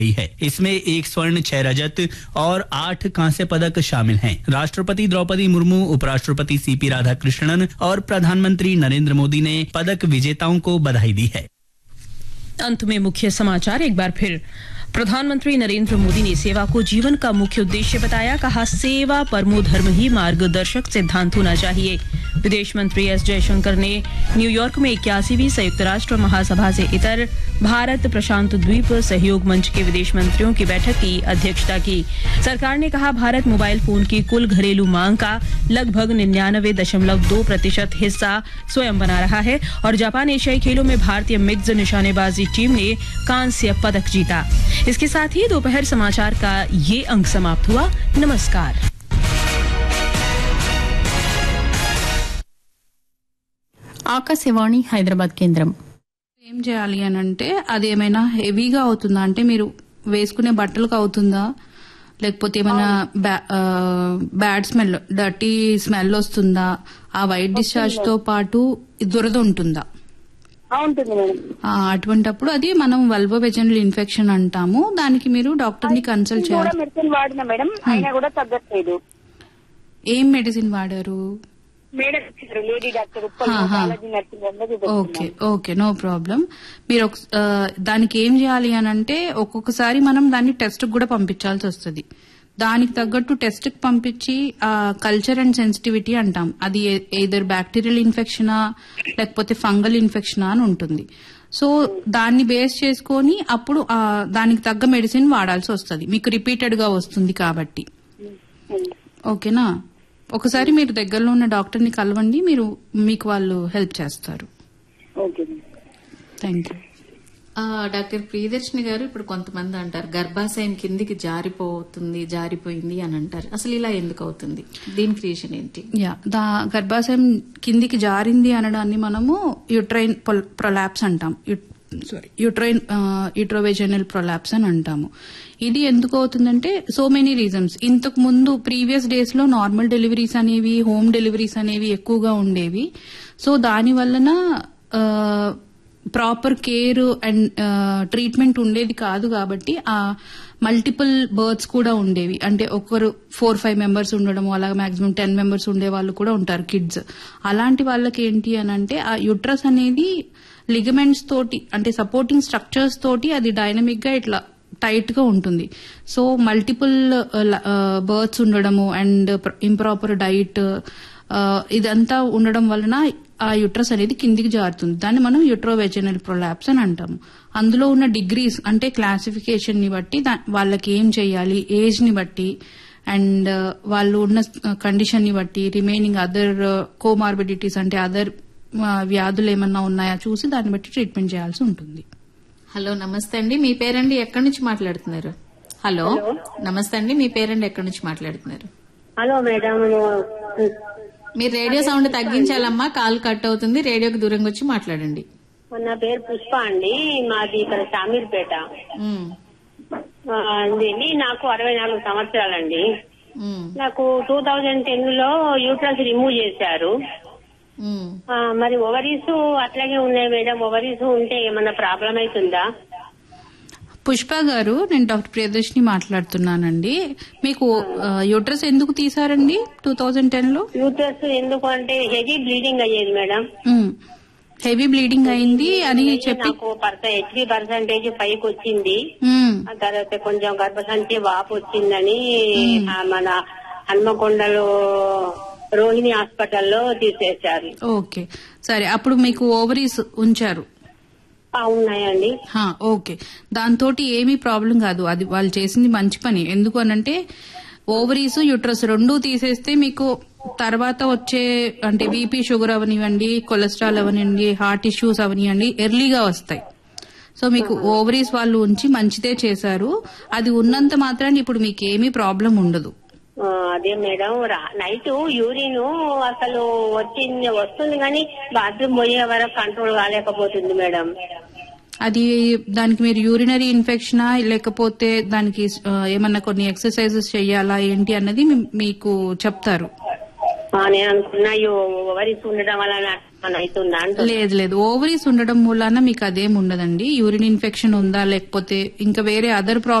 गई है इसमें एक स्वर्ण छह रजत और आठ कांस्य पदक शामिल हैं राष्ट्रपति द्रौपदी मुर्मू उपराष्ट्रपति सीपी राधाकृष्णन और प्रधानमंत्री नरेंद्र मोदी ने पदक विजेताओं को बधाई दी है अंत में मुख्य समाचार एक बार फिर प्रधानमंत्री नरेंद्र मोदी ने सेवा को जीवन का मुख्य उद्देश्य बताया कहा सेवा परमो धर्म ही मार्गदर्शक सिद्धांत होना चाहिए विदेश मंत्री एस जयशंकर ने न्यूयॉर्क में इक्यासीवीं संयुक्त राष्ट्र महासभा से इतर भारत प्रशांत द्वीप सहयोग मंच के विदेश मंत्रियों की बैठक की अध्यक्षता की सरकार ने कहा भारत मोबाइल फोन की कुल घरेलू मांग का लगभग निन्यानवे दशमलव दो प्रतिशत हिस्सा स्वयं बना रहा है और जापान एशियाई खेलों में भारतीय मिक्स निशानेबाजी टीम ने कांस्य पदक जीता इसके साथ ही दोपहर समाचार का ये अंक समाप्त हुआ नमस्कार ఆకాశవాణి హైదరాబాద్ కేంద్రం ఏం చేయాలి అని అంటే అది ఏమైనా హెవీగా అవుతుందా అంటే మీరు వేసుకునే బట్టలకు అవుతుందా లేకపోతే ఏమైనా బ్యా- ఆ, బ్యాడ్ స్మెల్ డర్టీ స్మెల్ వస్తుందా ఆ వైట్ డిశ్చార్జ్ తో పాటు దురద ఉంటుందా ఆ, ఉంటుంది మేడం ఆ, అటువంటప్పుడు అది మనం వల్బో వెజనల్ ఇన్ఫెక్షన్ అంటాము దానికి మీరు డాక్టర్ ని కన్సల్ట్ కూడా చేయాలి మెడిసిన్ వాడిన మేడం అయినా కూడా తగ్గట్లేదు ఏం మెడిసిన్ వాడారు మేడం ఇచ్చారు లేడీ డాక్టర్ ఉప్పల్ ఆహా. కాలేజీ నర్సింగ్ అన్నది ఓకే ఓకే నో ప్రాబ్లం మీరు ఒక- ఆ, దానికి ఏం చేయాలి అని అంటే ఒక్కొక్కసారి మనం దాన్ని టెస్ట్ కూడా పంపించాల్సి వస్తుంది దానికి తగ్గట్టు టెస్ట్ కి పంపించి కల్చర్ అండ్ సెన్సిటివిటీ అంటాం అది ఏదర్ బ్యాక్టీరియల్ ఇన్ఫెక్షనా లేకపోతే ఫంగల్ ఇన్ఫెక్షనా అని ఉంటుంది సో దాన్ని బేస్ చేసుకొని అప్పుడు ఆ, దానికి తగ్గ మెడిసిన్ వాడాల్సి వస్తుంది మీకు రిపీటెడ్ గా వస్తుంది కాబట్టి ఓకేనా ఒకసారి మీరు దగ్గరలో ఉన్న డాక్టర్ని కలవండి మీరు మీకు వాళ్ళు హెల్ప్ చేస్తారు ఓకే థ్యాంక్ యూ ఆ, డాక్టర్ ప్రియదర్శిని గారు ఇప్పుడు కొంతమంది అంటారు గర్భాశయం కిందికి జారిపోతుంది జారిపోయింది అని అంటారు అసలు ఇలా ఎందుకు అవుతుంది దీని క్రియేషన్ ఏంటి యా దా గర్భాశయం కిందికి జారింది అనడాన్ని మనము యుట్రైన్ ప్రొలాప్స్ అంటాం సారీ యుట్రైన్ యుట్రోవెజనల్ ప్రొలాప్స్ అని అంటాము ఇది ఎందుకు అవుతుందంటే సో మెనీ రీజన్స్ ఇంతకు ముందు ప్రీవియస్ డేస్ లో నార్మల్ డెలివరీస్ అనేవి హోమ్ డెలివరీస్ అనేవి ఎక్కువగా ఉండేవి సో దాని వలన ప్రాపర్ కేర్ అండ్ ట్రీట్మెంట్ ఉండేది కాదు కాబట్టి ఆ మల్టిపుల్ బర్త్స్ కూడా ఉండేవి అంటే ఒకరు ఫోర్ ఫైవ్ మెంబర్స్ ఉండడం అలాగే మాక్సిమం టెన్ మెంబర్స్ ఉండే వాళ్ళు కూడా ఉంటారు కిడ్స్ అలాంటి వాళ్ళకి ఏంటి అని అంటే ఆ యుట్రస్ అనేది లిగమెంట్స్ తోటి అంటే సపోర్టింగ్ స్ట్రక్చర్స్ తోటి అది డైనమిక్ గా ఇట్లా టైట్ గా ఉంటుంది సో మల్టిపుల్ బర్త్స్ ఉండడము అండ్ ఇంప్రాపర్ డైట్ ఇదంతా ఉండడం వలన ఆ యుట్రస్ అనేది కిందికి జారుతుంది దాన్ని మనం యుట్రోవెజనల్ ప్రొలాప్స్ అని అంటాము అందులో ఉన్న డిగ్రీస్ అంటే క్లాసిఫికేషన్ ని బట్టి దా- వాళ్ళకి ఏం చేయాలి ఏజ్ ని బట్టి అండ్ వాళ్ళు ఉన్న కండిషన్ ని బట్టి రిమైనింగ్ అదర్ కోమార్బిడిటీస్ అంటే అదర్ వ్యాధులు ఏమన్నా ఉన్నాయా చూసి దాన్ని బట్టి ట్రీట్మెంట్ చేయాల్సి ఉంటుంది హలో నమస్తే అండి మీ పేరండి ఎక్కడి నుంచి మాట్లాడుతున్నారు హలో నమస్తే అండి మీ పేరండి ఎక్కడి నుంచి మాట్లాడుతున్నారు హలో మేడం మీరు రేడియో సౌండ్ తగ్గించాలమ్మా కాల్ కట్ అవుతుంది రేడియోకి దూరంగా వచ్చి మాట్లాడండి నా పేరు పుష్ప అండి మాది ఇక్కడ షామీర్పేట ఉమ్, ఆ, అండి నాకు అరవై నాలుగు సంవత్సరాలండి ఉమ్, నాకు టూ థౌజండ్ టెన్ లో యూట్రస్ రిమూవ్ చేశారు ఉమ్. ఆ, మరి ఓవరీస్ అట్లాగే ఉన్నాయి మేడం ఓవరీస్ ఉంటే ఏమన్నా ప్రాబ్లం అవుతుందా పుష్ప గారు నేను డాక్టర్ ప్రియదర్శిని మాట్లాడుతున్నానండి మీకు యూట్రస్ ఎందుకు తీసారండి టూ థౌజండ్ టెన్ లో యూట్రస్ ఎందుకు అంటే హెవీ బ్లీడింగ్ అయ్యేది మేడం హెవీ బ్లీడింగ్ అయింది అని చెప్పి నాకు పర్స హెచ్బి పర్సంటేజ్ పైకి వచ్చింది మ్మ్. ఆ తర్వాత కొంచెం గర్భసంచి వాపు వచ్చిందని ఆ, మన హన్మకొండలో రోహిణి హాస్పిటల్లో తీసేశారు ఓకే సరే అప్పుడు మీకు ఓవరీస్ ఉంచారు ఆ, ఉన్నాయండి హా, ఓకే దాంతో ఏమీ ప్రాబ్లం కాదు అది వాళ్ళు చేసింది మంచి పని ఎందుకు అనంటే ఓవరీస్ యూట్రస్ రెండు తీసేస్తే మీకు తర్వాత వచ్చే అంటే బీపీ షుగర్ అవనివ్వండి కొలెస్ట్రాల్ అవనివ్వండి హార్ట్ ఇష్యూస్ అవనివ్వండి ఎర్లీగా వస్తాయి సో మీకు ఓవరీస్ వాళ్ళు ఉంచి మంచిదే చేశారు అది ఉన్నంత మాత్రాన్ని ఇప్పుడు మీకు ఏమీ ప్రాబ్లం ఉండదు ఆ, అదే మేడం రా- నైట్ యూరిన్ అసలు వచ్చింది వస్తుంది కానీ బాత్రూమ్ పోయే వరకు కంట్రోల్ కాలేకపోతుంది మేడం అది దానికి మీరు యూరినరీ ఇన్ఫెక్షనా లేకపోతే దానికి ఆ, ఏమన్నా కొన్ని ఎక్సర్సైజెస్ చేయాలా ఏంటి అన్నది మీ- మీకు చెప్తారు ఆ, నేను అనుకున్నా ఓవరీస్ ఉండడం వల్ల ఏమైనా అవుతుందా అంటున్నా. లేదు లేదు ఓవరీస్ ఉండడం మూలాన మీకు అదేం ఉండదండి యూరిన్ ఇన్ఫెక్షన్ ఉందా లేకపోతే ఇంకా వేరే అదర్